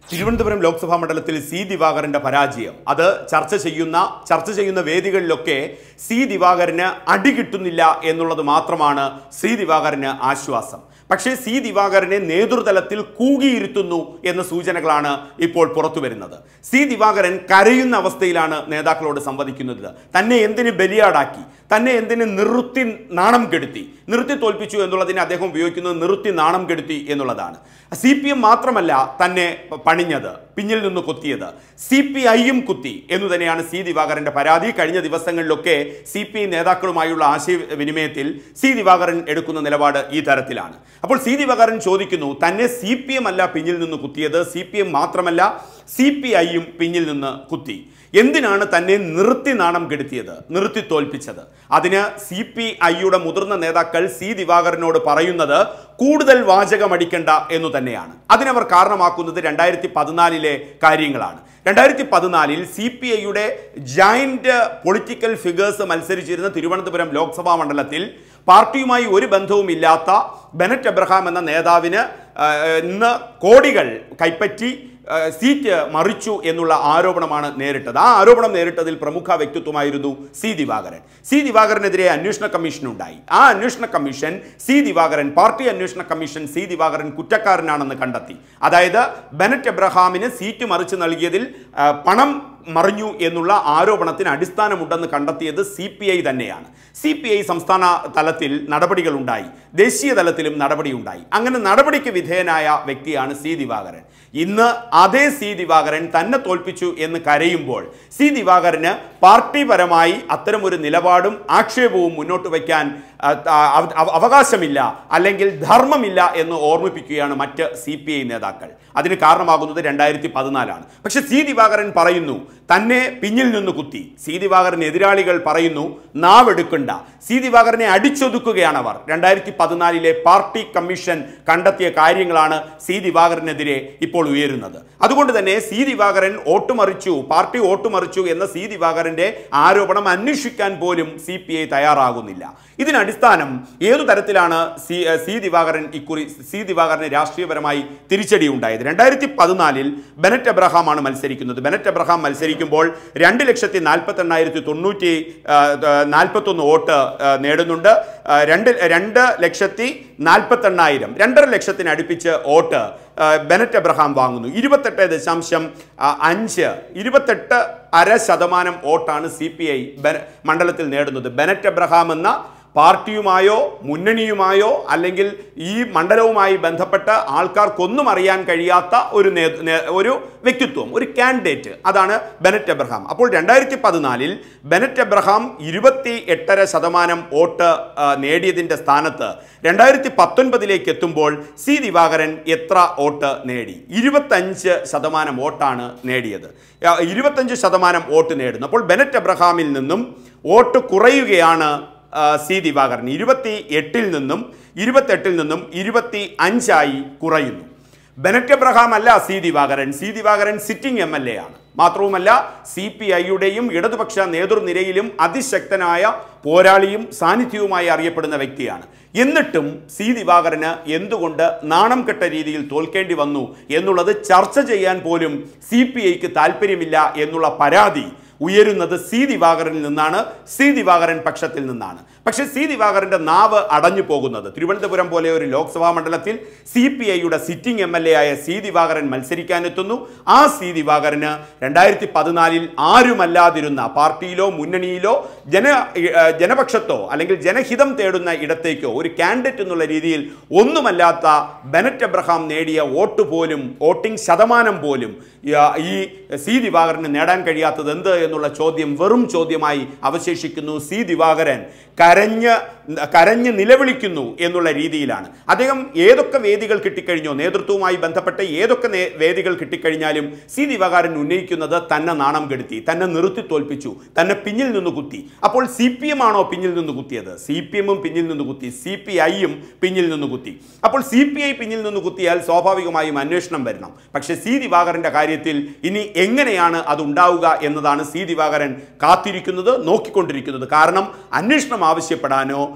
തിരുവനന്തപുരം ലോക്സഭാ മണ്ഡലത്തിൽ സി ദിവാകരന്റെ പരാജയം അത് ചർച്ച ചെയ്യുന്ന ചർച്ച ചെയ്യുന്ന വേദികളിലൊക്കെ സി ദിവാകരന് അടി കിട്ടുന്നില്ല എന്നുള്ളത് മാത്രമാണ് സി ദിവാകരന് ആശ്വാസം പക്ഷേ സി ദിവാകരനെ നേതൃതലത്തിൽ കൂകിയിരുത്തുന്നു എന്ന സൂചനകളാണ് ഇപ്പോൾ പുറത്തു വരുന്നത് സി ദിവാകരൻ കരയുന്ന അവസ്ഥയിലാണ് നേതാക്കളോട് സംവദിക്കുന്നത് തന്നെ എന്തിന് ബലിയാടാക്കി തന്നെ എന്തിന് നിർത്തി നാണം കെടുത്തി നിർത്തി തോൽപ്പിച്ചു എന്നുള്ളതിനെ അദ്ദേഹം ഉപയോഗിക്കുന്നത് നിർത്തി നാണം കെടുത്തി എന്നുള്ളതാണ് സി പി എം മാത്രമല്ല തന്നെ പണിഞ്ഞത് പിന്നിൽ നിന്ന് കുത്തിയത് സി പി ഐയും കുത്തി എന്ന് തന്നെയാണ് സി ദിവാകരന്റെ പരാതി കഴിഞ്ഞ ദിവസങ്ങളിലൊക്കെ സി പി ഐ നേതാക്കളുമായുള്ള ആശയവിനിമയത്തിൽ സി ദിവാകരൻ എടുക്കുന്ന നിലപാട് ഈ തരത്തിലാണ് അപ്പോൾ സി ദിവാകരൻ ചോദിക്കുന്നു തന്നെ സി പി എം അല്ല പിന്നിൽ നിന്ന് കുത്തിയത് സി പി എം മാത്രമല്ല സി പി ഐയും പിന്നിൽ നിന്ന് കുത്തി എന്തിനാണ് തന്നെ നിർത്തി നാണം കെടുത്തിയത് നിർത്തി തോൽപ്പിച്ചത് അതിന് സി പി ഐയുടെ മുതിർന്ന നേതാക്കൾ സി ദിവാകരനോട് പറയുന്നത് കൂടുതൽ വാചകമടിക്കണ്ട എന്നു തന്നെയാണ് അതിനവർ കാരണമാക്കുന്നത് രണ്ടായിരത്തി പതിനാലിലെ കാര്യങ്ങളാണ് രണ്ടായിരത്തി പതിനാലിൽ സി പി ഐയുടെ ജോയിന്റ് പൊളിറ്റിക്കൽ ഫിഗേഴ്സ് മത്സരിച്ചിരുന്ന തിരുവനന്തപുരം ലോക്സഭാ മണ്ഡലത്തിൽ പാർട്ടിയുമായി ഒരു ബന്ധവുമില്ലാത്ത ബെനറ്റ് എബ്രഹാം എന്ന നേതാവിന് ആ, ഇന്ന് കോടികൾ കൈപ്പറ്റി ആ, സീറ്റ് മറിച്ചു എന്നുള്ള ആരോപണമാണ് നേരിട്ടത് ആ ആരോപണം നേരിട്ടതിൽ പ്രമുഖ വ്യക്തിത്വമായിരുന്നു സി ദിവാകരൻ സി ദിവാകരനെതിരെ അന്വേഷണ കമ്മീഷൻ ഉണ്ടായി ആ അന്വേഷണ കമ്മീഷൻ സി ദിവാകരൻ പാർട്ടി അന്വേഷണ കമ്മീഷൻ സി ദിവാകരൻ കുറ്റക്കാരനാണെന്ന് കണ്ടെത്തി അതായത് ബെനറ്റ് എബ്രഹാമിന് സീറ്റ് മറിച്ച് നൽകിയതിൽ ആ, പണം മറിഞ്ഞു എന്നുള്ള ആരോപണത്തിന് അടിസ്ഥാനമുണ്ടെന്ന് കണ്ടെത്തിയത് സി പി ഐ തന്നെയാണ് സി പി ഐ സംസ്ഥാന തലത്തിൽ നടപടികൾ ഉണ്ടായി ദേശീയ തലത്തിലും നടപടിയുണ്ടായി അങ്ങനെ നടപടിക്ക് വിധേയനായ വ്യക്തിയാണ് സി ദിവാകരൻ ഇന്ന് അതേ സി ദിവാകരൻ തന്നെ തോൽപ്പിച്ചു എന്ന് കരയുമ്പോൾ സി ദിവാകരന് പാർട്ടിപരമായി അത്തരമൊരു നിലപാടും ആക്ഷേപവും മുന്നോട്ട് വയ്ക്കാൻ ആ, അവ- അവ- അവകാശമില്ല അല്ലെങ്കിൽ ധർമ്മമില്ല എന്ന് ഓർമ്മിപ്പിക്കുകയാണ് മറ്റ് സി പി ഐ നേതാക്കൾ അതിന് കാരണമാകുന്നത് രണ്ടായിരത്തി പതിനാലാണ് പക്ഷെ സി ദിവാകരൻ പറയുന്നു തന്നെ പിന്നിൽ നിന്ന് കുത്തി സി ദിവാകരൻ എതിരാളികൾ പറയുന്നു നാവെടുക്കണ്ട സി ദിവാകരനെ അടിച്ചൊതുക്കുകയാണ് അവർ രണ്ടായിരത്തി പതിനാലിലെ പാർട്ടി കമ്മീഷൻ കണ്ടെത്തിയ കാര്യങ്ങളാണ് സി ദിവാകരനെതിരെ ഇപ്പോൾ ഉയരുന്നത് അതുകൊണ്ട് തന്നെ സി ദിവാകരൻ ഓട്ടുമറിച്ചു പാർട്ടി ഓട്ടുമറിച്ചു എന്ന സി ദിവാകരന്റെ ആരോപണം അന്വേഷിക്കാൻ പോലും സി പി ഐ തയ്യാറാകുന്നില്ല ഇതിനടിസ്ഥാനം ഏതു തരത്തിലാണ് സി സി ദിവാകരൻ ഇക്കുറി സി ദിവാകരന് രാഷ്ട്രീയപരമായി തിരിച്ചടി ഉണ്ടായത് രണ്ടായിരത്തി പതിനാലിൽ ബെനറ്റ് എബ്രഹാമാണ് മത്സരിക്കുന്നത് ബെനറ്റ് എബ്രഹാം മത്സരിക്കുമ്പോൾ രണ്ട് ലക്ഷത്തി നാൽപ്പത്തി എണ്ണായിരത്തി തൊണ്ണൂറ്റി നാൽപ്പത്തൊന്ന് വോട്ട് ആ, നേടുന്നുണ്ട് ആ, രണ്ട് രണ്ട് ലക്ഷത്തി നാൽപ്പത്തെണ്ണായിരം രണ്ടര ലക്ഷത്തിന് അടുപ്പിച്ച് വോട്ട് ആ, ബെനറ്റ് എബ്രഹാം വാങ്ങുന്നു ഇരുപത്തെട്ട് ദശാംശം ആ, അഞ്ച് ഇരുപത്തെട്ട് അര ശതമാനം വോട്ടാണ് സി പി ഐ മണ്ഡലത്തിൽ നേടുന്നത് ബെനറ്റ് എബ്രഹാം എന്ന പാർട്ടിയുമായോ മുന്നണിയുമായോ അല്ലെങ്കിൽ ഈ മണ്ഡലവുമായി ബന്ധപ്പെട്ട ആൾക്കാർക്കൊന്നും അറിയാൻ കഴിയാത്ത ഒരു നേ- നേ- ഒരു വ്യക്തിത്വം ഒരു കാൻഡിഡേറ്റ് അതാണ് ബെനറ്റ് എബ്രഹാം അപ്പോൾ രണ്ടായിരത്തി പതിനാലിൽ ബെനറ്റ് എബ്രഹാം ഇരുപത്തി എട്ടര ശതമാനം വോട്ട് ആ, നേടിയതിൻ്റെ സ്ഥാനത്ത് രണ്ടായിരത്തി പത്തൊൻപതിലേക്ക് എത്തുമ്പോൾ സി ദിവാകരൻ എത്ര വോട്ട് നേടി ഇരുപത്തഞ്ച് ശതമാനം വോട്ടാണ് നേടിയത് ആ, ഇരുപത്തഞ്ച് ശതമാനം വോട്ട് നേടുന്നു അപ്പോൾ ബെനറ്റ് എബ്രഹാമിൽ നിന്നും വോട്ട് കുറയുകയാണ് ആ, സി ദിവാകരൻ ഇരുപത്തി എട്ടിൽ നിന്നും ഇരുപത്തെട്ടിൽ നിന്നും ഇരുപത്തി അഞ്ചായി കുറയുന്നു ബെനറ്റ് എബ്രഹാം അല്ല C Divakaran C Divakaran sitting M L A ആണ് മാത്രവുമല്ല സി പി ഐയുടെയും ഇടതുപക്ഷ നേതൃനിരയിലും അതിശക്തനായ പോരാളിയും സാന്നിധ്യവുമായി അറിയപ്പെടുന്ന വ്യക്തിയാണ് എന്നിട്ടും സി ദിവാകരന് എന്തുകൊണ്ട് നാണം കെട്ട രീതിയിൽ തോൽക്കേണ്ടി വന്നു എന്നുള്ളത് ചർച്ച ചെയ്യാൻ പോലും സി പി ഐക്ക് താല്പര്യമില്ല എന്നുള്ള പരാതി ഉയരുന്നത് സി ദിവാകരനിൽ നിന്നാണ് സി ദിവാകരൻ പക്ഷത്തിൽ നിന്നാണ് പക്ഷേ സി ദിവാകരന്റെ നാവ് അടഞ്ഞു പോകുന്നത് തിരുവനന്തപുരം പോലെ ഒരു ലോക്സഭാ മണ്ഡലത്തിൽ സി പി ഐയുടെ സിറ്റിംഗ് എം എൽ എ ആയ സി ദിവാകരൻ മത്സരിക്കാനെത്തുന്നു ആ സി ദിവാകരന് രണ്ടായിരത്തി പതിനാലിൽ ആരുമല്ലാതിരുന്ന പാർട്ടിയിലോ മുന്നണിയിലോ ജന ഏഹ് ജനപക്ഷത്തോ അല്ലെങ്കിൽ ജനഹിതം തേടുന്ന ഇടത്തേക്കോ ഒരു കാൻഡിഡേറ്റ് എന്നുള്ള രീതിയിൽ ഒന്നുമല്ലാത്ത ബെനറ്റ് എബ്രഹാം നേടിയ വോട്ട് പോലും വോട്ടിംഗ് ശതമാനം പോലും ആ, ഈ സി ദിവാകരന് നേടാൻ കഴിയാത്തത് എന്ത് എന്നുള്ള ചോദ്യം വെറും ചോദ്യമായി അവശേഷിക്കുന്നു സി ദിവാകരൻ കരഞ്ഞ് കരഞ്ഞ് നിലവിളിക്കുന്നു എന്നുള്ള രീതിയിലാണ് അദ്ദേഹം ഏതൊക്കെ വേദികൾ കിട്ടിക്കഴിഞ്ഞോ നേതൃത്വവുമായി ബന്ധപ്പെട്ട ഏതൊക്കെ നേ- വേദികൾ കിട്ടിക്കഴിഞ്ഞാലും സി ദിവാകരൻ ഉന്നയിക്കുന്നത് തന്നെ നാണം കെടുത്തി തന്നെ നിർത്തി തോൽപ്പിച്ചു തന്നെ പിന്നിൽ നിന്ന് കുത്തി അപ്പോൾ സി പി എം ആണോ പിന്നിൽ നിന്ന് കുത്തിയത് സി പി എമ്മും പിന്നിൽ നിന്ന് കുത്തി സി പി ഐയും പിന്നിൽ നിന്ന് കുത്തി അപ്പോൾ സി പി ഐ പിന്നിൽ നിന്ന് കുത്തിയാൽ സ്വാഭാവികമായും അന്വേഷണം വരണം പക്ഷേ സി ദിവാകരന്റെ കാര്യത്തിൽ ഇനി എങ്ങനെയാണ് അത് ഉണ്ടാവുക എന്നതാണ് സി ദിവാകരൻ കാത്തിരിക്കുന്നത് നോക്കിക്കൊണ്ടിരിക്കുന്നത് കാരണം അന്വേഷണം ആവശ്യപ്പെടാനോ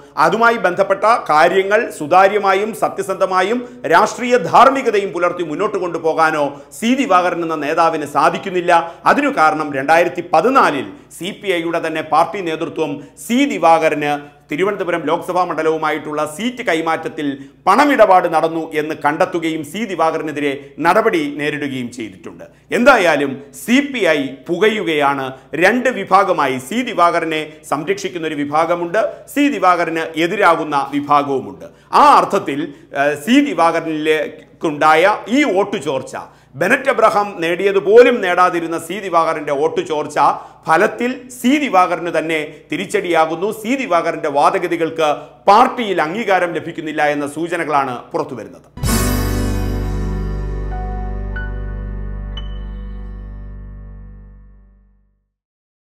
അതുമായി ബന്ധപ്പെട്ട കാര്യങ്ങൾ സുതാര്യമായും സത്യസന്ധമായും രാഷ്ട്രീയ ധാർമ്മികതയും പുലർത്തി മുന്നോട്ട് കൊണ്ടുപോകാനോ സി ദിവാകരൻ എന്ന നേതാവിന് സാധിക്കുന്നില്ല അതിനു കാരണം രണ്ടായിരത്തി പതിനാലിൽ സി പി ഐയുടെ തന്നെ പാർട്ടി നേതൃത്വം സി ദിവാകരന് തിരുവനന്തപുരം ലോക്സഭാ മണ്ഡലവുമായിട്ടുള്ള സീറ്റ് കൈമാറ്റത്തിൽ പണമിടപാട് നടന്നു എന്ന് കണ്ടെത്തുകയും സി ദിവാകരനെതിരെ നടപടി നേരിടുകയും ചെയ്തിട്ടുണ്ട് എന്തായാലും സി പി ഐ പുകയുകയാണ് രണ്ട് വിഭാഗമായി സി ദിവാകരനെ സംരക്ഷിക്കുന്ന ഒരു വിഭാഗമുണ്ട് സി ദിവാകരന് എതിരാകുന്ന വിഭാഗവുമുണ്ട് ആ അർത്ഥത്തിൽ ഏഹ്, സി ദിവാകരനിലേക്കുണ്ടായ ഈ വോട്ട് ചോർച്ച ബെനറ്റ് എബ്രഹാം നേടിയതുപോലും നേടാതിരുന്ന സി ദിവാകരന്റെ വോട്ട് ചോർച്ച ഫലത്തിൽ സി ദിവാകരന് തന്നെ തിരിച്ചടിയാകുന്നു സി ദിവാകരന്റെ വാദഗതികൾക്ക് പാർട്ടിയിൽ അംഗീകാരം ലഭിക്കുന്നില്ല എന്ന സൂചനകളാണ് പുറത്തുവരുന്നത്